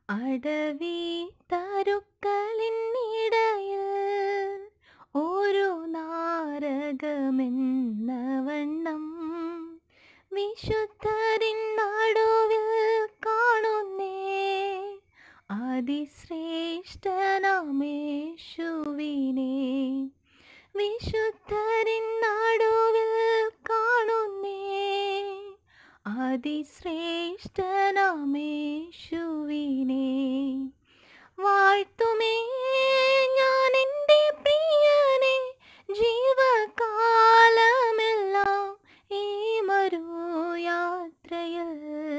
അടവി തരുക്കളിന്നിടയിൽ ഒരു നാരകമെന്ന വണ്ണം വിശുദ്ധരിൻ നടുവിൽ കാണുന്നേ അതിശ്രേഷ്ഠനാമേശുവിനെ വിശുദ്ധരിൻ നടുവിൽ കാണുന്നേ അതിശ്രേഷ്ഠനാമേശുവിനെ വാഴ്ത്തുമേ ഞാൻ എൻ്റെ പ്രിയനെ ജീവകാലമെല്ലാം ഈ മരുയാത്രയിൽ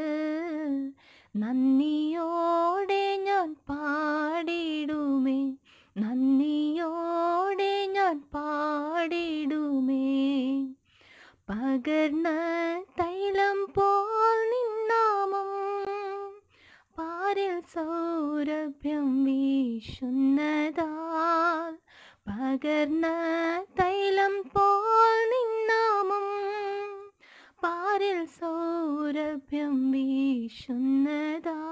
നന്ദിയോടെ ഞാൻ പാടിടുമേ നന്ദിയോടെ ഞാൻ പാടിടുമേ പകർന്ന തൈലം പോൽ നിന്നാമം പാരിൽ സൗരഭ്യം വീശുന്നതാൽ പകർന്ന തൈലം പോൽ നിന്നാമം പാരിൽ സൗരഭ്യം വീശുന്നതാൽ